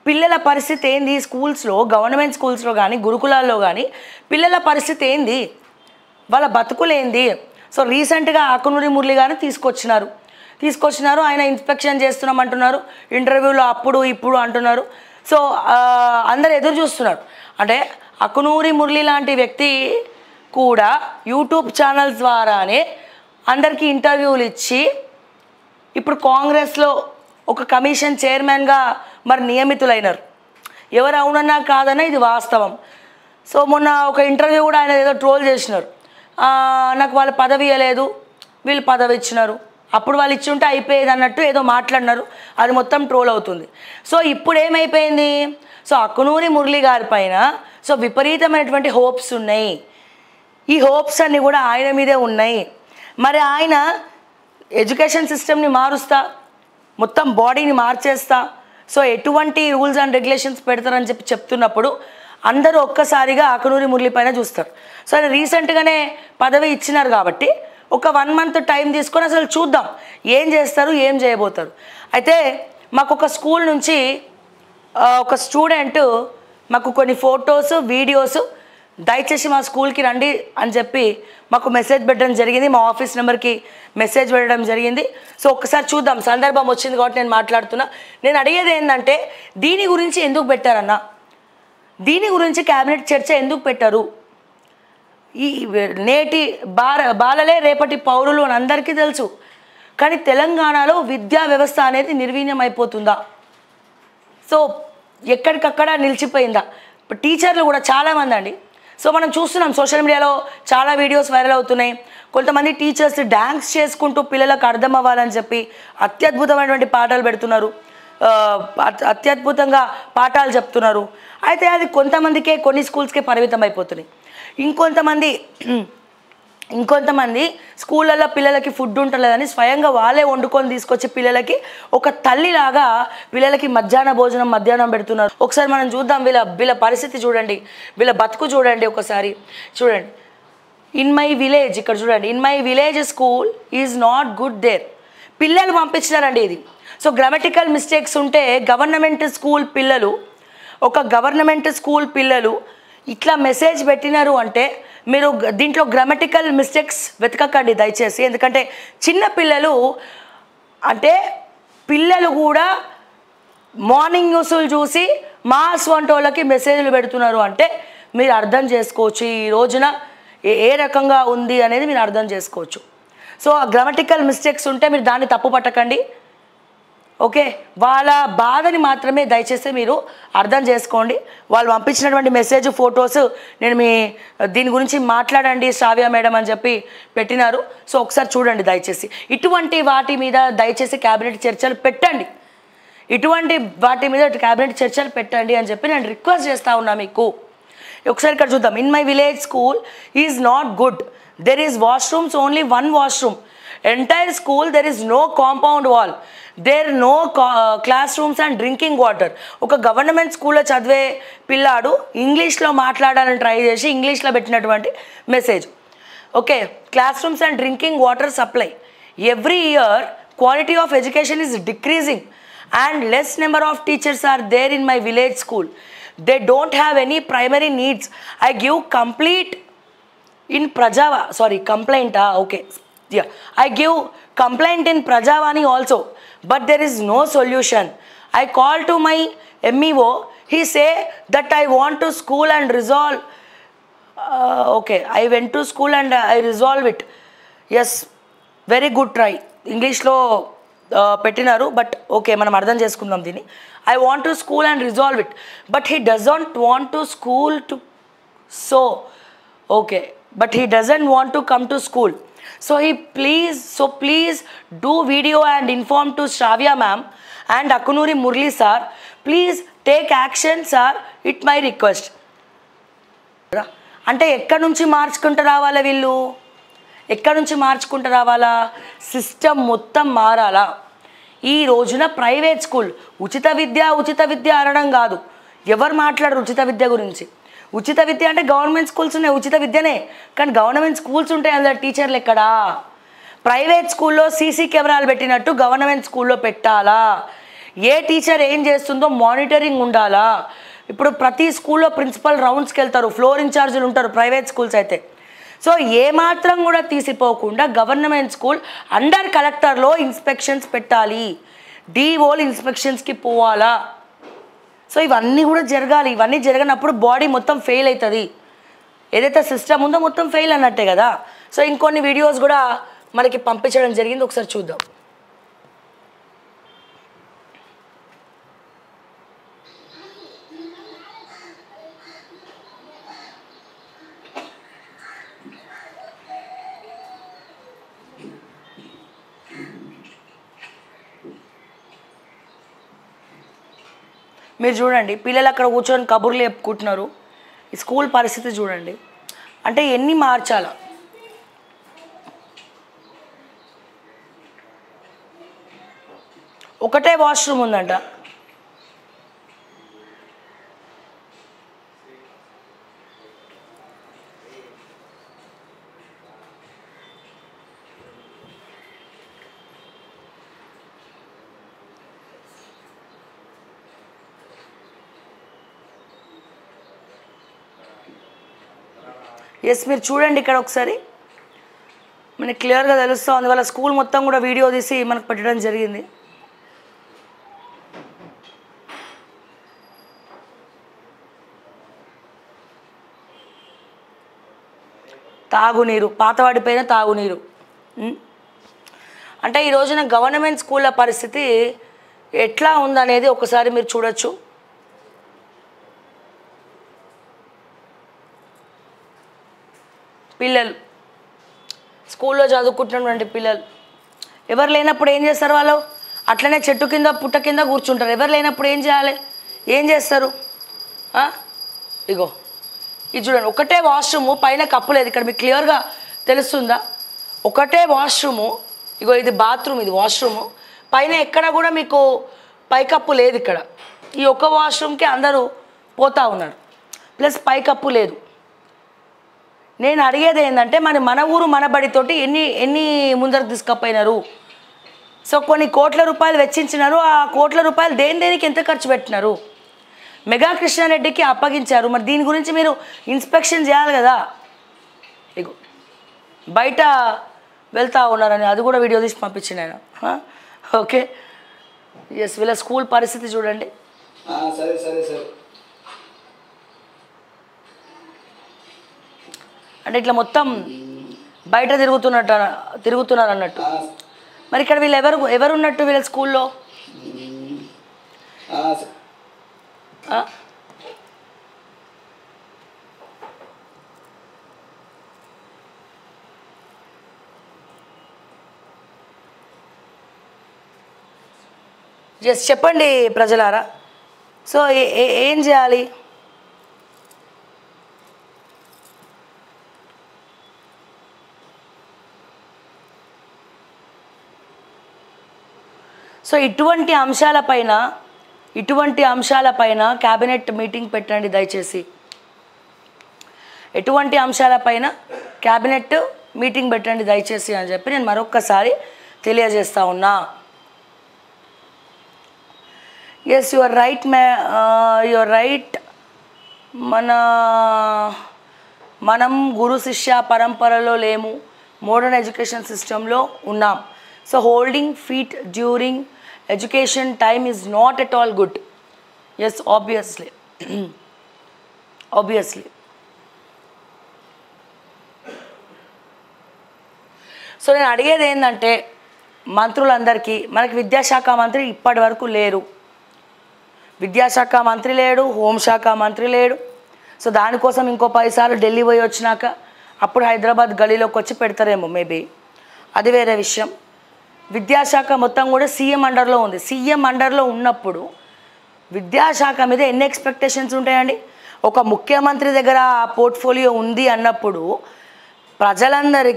పిల్లల పరిస్థితి ఏంది స్కూల్స్లో గవర్నమెంట్ స్కూల్స్లో కానీ గురుకులాల్లో కానీ పిల్లల పరిస్థితి ఏంది వాళ్ళ బతుకులేంది సో రీసెంట్గా ఆకునూరి మురళి గారిని తీసుకొచ్చినారు తీసుకొచ్చినారు ఆయన ఇన్స్పెక్షన్ చేస్తున్నాం అంటున్నారు ఇంటర్వ్యూలో అప్పుడు ఇప్పుడు అంటున్నారు సో ఆ, అందరు ఎదురు చూస్తున్నారు అంటే అకునూరి మురళి లాంటి వ్యక్తి కూడా యూట్యూబ్ ఛానల్స్ ద్వారానే అందరికీ ఇంటర్వ్యూలు ఇచ్చి ఇప్పుడు కాంగ్రెస్లో ఒక కమిషన్ చైర్మన్గా మరి నియమితులైనారు ఎవరు అవునన్నా కాదన్నా ఇది వాస్తవం సో మొన్న ఒక ఇంటర్వ్యూ కూడా ఆయన ఏదో ట్రోల్ చేసినారు ఆ, నాకు వాళ్ళు పదవి ఇవ్వలేదు వీళ్ళు పదవి ఇచ్చినారు అప్పుడు వాళ్ళు ఇచ్చి ఉంటే అయిపోయేది అన్నట్టు ఏదో మాట్లాడినారు అది మొత్తం ట్రోల్ అవుతుంది సో ఇప్పుడు ఏమైపోయింది సో అక్కునూరి మురళి గారి పైన సో విపరీతమైనటువంటి హోప్స్ ఉన్నాయి ఈ హోప్స్ అన్నీ కూడా ఆయన మీదే ఉన్నాయి మరి ఆయన ఎడ్యుకేషన్ సిస్టమ్ని మారుస్తా మొత్తం బాడీని మార్చేస్తా సో ఎటువంటి రూల్స్ అండ్ రెగ్యులేషన్స్ పెడతారని చెప్పి చెప్తున్నప్పుడు అందరూ ఒక్కసారిగా ఆకనూరి మురళి పైన చూస్తారు సో ఆయన రీసెంట్గానే పదవి ఇచ్చినారు కాబట్టి ఒక వన్ మంత్ టైం తీసుకొని అసలు చూద్దాం ఏం చేస్తారు ఏం చేయబోతారు అయితే మాకు ఒక స్కూల్ నుంచి ఆ, ఒక స్టూడెంట్ మాకు కొన్ని ఫొటోస్ వీడియోస్ దయచేసి మా స్కూల్కి రండి అని చెప్పి మాకు మెసేజ్ పెట్టడం జరిగింది మా ఆఫీస్ నెంబర్కి మెసేజ్ పెట్టడం జరిగింది సో ఒక్కసారి చూద్దాం సందర్భం వచ్చింది కాబట్టి నేను మాట్లాడుతున్నా నేను అడిగేది ఏంటంటే దీని గురించి ఎందుకు పెట్టారన్న దీని గురించి క్యాబినెట్ చర్చ ఎందుకు పెట్టారు ఈ నేటి బాల బాలలే రేపటి పౌరులు అని అందరికీ తెలుసు కానీ తెలంగాణలో విద్యా వ్యవస్థ అనేది నిర్వీర్యం అయిపోతుందా సో ఎక్కడికక్కడ నిలిచిపోయిందా ఇప్పుడు టీచర్లు కూడా చాలామంది అండి సో మనం చూస్తున్నాం సోషల్ మీడియాలో చాలా వీడియోస్ వైరల్ అవుతున్నాయి కొంతమంది టీచర్స్ డ్యాన్స్ చేసుకుంటూ పిల్లలకు అర్థం అవ్వాలని చెప్పి అత్యద్భుతమైనటువంటి పాఠాలు పెడుతున్నారు ఆ, అత్- అత్యద్భుతంగా పాఠాలు చెప్తున్నారు అయితే అది కొంతమందికే కొన్ని స్కూల్స్కే పరిమితం అయిపోతున్నాయి ఇంకొంతమంది ఇంకొంతమంది స్కూళ్ళల్లో పిల్లలకి ఫుడ్ ఉంటలేదని స్వయంగా వాళ్ళే వండుకొని తీసుకొచ్చి పిల్లలకి ఒక తల్లిలాగా పిల్లలకి మధ్యాహ్న భోజనం మధ్యాహ్నం పెడుతున్నారు ఒకసారి మనం చూద్దాం వీళ్ళ వీళ్ళ పరిస్థితి చూడండి వీళ్ళ బతుకు చూడండి ఒకసారి చూడండి ఇన్ మై విలేజ్ ఇక్కడ చూడండి in my village school is not good there పిల్లలు పంపించినారండి ఇది సో గ్రామటికల్ మిస్టేక్స్ ఉంటే గవర్నమెంట్ స్కూల్ పిల్లలు ఒక గవర్నమెంట్ స్కూల్ పిల్లలు ఇట్లా మెసేజ్ పెట్టినారు అంటే మీరు గ- దీంట్లో గ్రామటికల్ మిస్టేక్స్ వెతకకండి దయచేసి ఎందుకంటే చిన్న పిల్లలు అంటే పిల్లలు కూడా మార్నింగ్ న్యూస్లు చూసి మాస్ వంటి వాళ్ళకి మెసేజ్లు పెడుతున్నారు అంటే మీరు అర్థం చేసుకోవచ్చు ఈ రోజున ఏ ఏ రకంగా ఉంది అనేది మీరు అర్థం చేసుకోవచ్చు సో ఆ గ్రామటికల్ మిస్టేక్స్ ఉంటే మీరు దాన్ని తప్పు పట్టకండి ఓకే వాళ్ళ బాధని మాత్రమే దయచేసి మీరు అర్థం చేసుకోండి వాళ్ళు పంపించినటువంటి మెసేజ్ ఫొటోస్ నేను మీ దీని గురించి మాట్లాడండి శ్రావ్య మేడం అని చెప్పి పెట్టినారు సో ఒకసారి చూడండి దయచేసి ఇటువంటి వాటి మీద దయచేసి క్యాబినెట్ చర్చలు పెట్టండి ఇటువంటి వాటి మీద క్యాబినెట్ చర్చలు పెట్టండి అని చెప్పి నేను రిక్వెస్ట్ చేస్తా ఉన్నా మీకు ఒకసారి ఇక్కడ చూద్దాం in my village school is not good there is washrooms only one washroom entire school there is no compound wall there no class rooms and drinking water ఒక గవర్నమెంట్ స్కూల్లో చదివే పిల్లాడు ఇంగ్లీష్లో మాట్లాడాలని ట్రై చేసి ఇంగ్లీష్లో పెట్టినటువంటి message okay class rooms and drinking water supply every year quality of education is decreasing and less number of teachers are there in my village school they don't have any primary needs I give complete in ప్రజావా sorry కంప్లైంటా okay yeah I give complaint in Prajavani also but there is no solution I call to my MEO he say that I want to school and resolve okay I went to school and I resolve it yes very good try ఇంగ్లీష్లో పెట్టినారు but okay మనం అర్థం చేసుకుందాం దీన్ని I want to school and resolve it but he doesn't want to school to so okay but he doesn't want to come to school so he please so please do video and inform to Shravya ma'am and Akunuri Murali sir please take action sir it my request అంటే ఎక్కడి నుంచి మార్చుకుంటూ రావాలా వీళ్ళు ఎక్కడి నుంచి మార్చుకుంటూ రావాలా సిస్టమ్ మొత్తం మారాలా ఈ రోజున ప్రైవేట్ స్కూల్ ఉచిత విద్య ఉచిత విద్య అనడం కాదు ఎవరు మాట్లాడరు ఉచిత విద్య గురించి ఉచిత విద్య అంటే గవర్నమెంట్ స్కూల్స్ ఉన్నాయి ఉచిత విద్యనే కానీ గవర్నమెంట్ స్కూల్స్ ఉంటాయి అందులో టీచర్లు ఎక్కడా ప్రైవేట్ స్కూల్లో సీసీ కెమెరాలు పెట్టినట్టు గవర్నమెంట్ స్కూల్లో పెట్టాలా ఏ టీచర్ ఏం చేస్తుందో మానిటరింగ్ ఉండాలా ఇప్పుడు ప్రతి స్కూల్లో ప్రిన్సిపల్ రౌండ్స్కి వెళ్తారు ఫ్లోర్ ఇన్ఛార్జీలు ఉంటారు ప్రైవేట్ స్కూల్స్ అయితే సో ఏమాత్రం కూడా తీసిపోకుండా గవర్నమెంట్ స్కూల్ అండర్ కలెక్టర్లో ఇన్స్పెక్షన్స్ పెట్టాలి డిఓలు ఇన్స్పెక్షన్స్కి పోవాలా సో ఇవన్నీ కూడా జరగాలి ఇవన్నీ జరగనప్పుడు బాడీ మొత్తం ఫెయిల్ అవుతుంది ఏదైతే సిస్టమ్ ఉందో మొత్తం ఫెయిల్ అన్నట్టే కదా సో ఇంకొన్ని వీడియోస్ కూడా మనకి పంపించడం జరిగింది ఒకసారి చూద్దాం మీరు చూడండి పిల్లలు అక్కడ కూర్చొని కబుర్లు చెప్పుకుంటున్నారు ఈ స్కూల్ పరిస్థితి చూడండి అంటే ఎన్ని మార్చాలా ఒకటే వాష్రూమ్ ఉందంట ఎస్ మీరు చూడండి ఇక్కడ ఒకసారి మనకి క్లియర్గా తెలుస్తుంది వాళ్ళ స్కూల్ మొత్తం కూడా వీడియో తీసి మనకు పెట్టడం జరిగింది తాగునీరు పాతవాడిపోయిన తాగునీరు ఉం? అంటే ఈ రోజున గవర్నమెంట్ స్కూళ్ళ పరిస్థితి ఎట్లా ఉందనేది ఒకసారి మీరు చూడొచ్చు పిల్లలు స్కూల్లో చదువుకుంటున్నటువంటి పిల్లలు ఎవరు లేనప్పుడు ఏం చేస్తారు వాళ్ళు అట్లనే చెట్టు కింద పుట్ట కింద కూర్చుంటారు ఎవరు లేనప్పుడు ఏం చేయాలి ఏం చేస్తారు ఆ? ఇగో ఇది చూడండి ఒకటే వాష్రూము పైన కప్పు లేదు ఇక్కడ మీకు క్లియర్గా తెలుస్తుందా ఒకటే వాష్రూము ఇగో ఇది బాత్రూమ్ ఇది వాష్రూము పైన ఎక్కడ కూడా మీకు పైకప్పు లేదు ఇక్కడ ఈ ఒక్క వాష్రూమ్కి అందరూ పోతా ఉన్నారు ప్లస్ పైకప్పు లేదు నేను అడిగేది ఏంటంటే మరి మన ఊరు మన బడితోటి ఎన్ని ఎన్ని ముందరకు తీసుకుపోయినారు సో కొన్ని కోట్ల రూపాయలు వెచ్చించినారు ఆ కోట్ల రూపాయలు దేని దేనికి ఎంత ఖర్చు పెట్టినారు మెగా కృష్ణారెడ్డికి అప్పగించారు మరి దీని గురించి మీరు ఇన్స్పెక్షన్ చేయాలి కదా ఇగో బయట వెళ్తా ఉన్నారని అది కూడా వీడియో తీసి పంపించింది ఆయన ఓకే ఎస్ వీళ్ళ స్కూల్ పరిస్థితి చూడండి ఆ, సరే సరే సరే అంటే ఇట్లా మొత్తం బయట తిరుగుతున్నట్టు తిరుగుతున్నారు అన్నట్టు ఆ, మరి ఇక్కడ వీళ్ళు ఎవరు ఎవరు ఉన్నట్టు వీళ్ళ స్కూల్లో ఆ, స- ఆ? జస్ట్ చెప్పండి ప్రజలారా సో ఏ- ఏ- ఏం చేయాలి సో ఇటువంటి అంశాలపైన ఇటువంటి అంశాలపైన క్యాబినెట్ మీటింగ్ పెట్టండి దయచేసి ఎటువంటి అంశాలపైన క్యాబినెట్ మీటింగ్ పెట్టండి దయచేసి అని చెప్పి నేను మరొక్కసారి తెలియజేస్తా ఉన్నా yes your right may your right మన మనం గురు శిష్య పరంపరలో లేము మోడర్న్ ఎడ్యుకేషన్ సిస్టంలో ఉన్నాం so holding feet during education time is not at all good yes obviously obviously so నేను అడిగేది ఏంటంటే మంత్రులందరికీ మనకి విద్యాశాఖ మంత్రి ఇప్పటి వరకు లేరు విద్యాశాఖ మంత్రి లేడు హోంశాఖ మంత్రి లేడు సో దానికోసం ఇంకో పదిసార్లు ఢిల్లీ పోయి వచ్చినాక అప్పుడు హైదరాబాద్ గలీలోకి వచ్చి పెడతారేమో మేబీ అది వేరే విషయం విద్యాశాఖ మొత్తం కూడా సీఎం అండర్లో ఉంది సీఎం అండర్లో ఉన్నప్పుడు విద్యాశాఖ మీద ఎన్ని ఎక్స్పెక్టేషన్స్ ఉంటాయండి ఒక ముఖ్యమంత్రి దగ్గర ఆ పోర్ట్ఫోలియో ఉంది అన్నప్పుడు ప్రజలందరికీ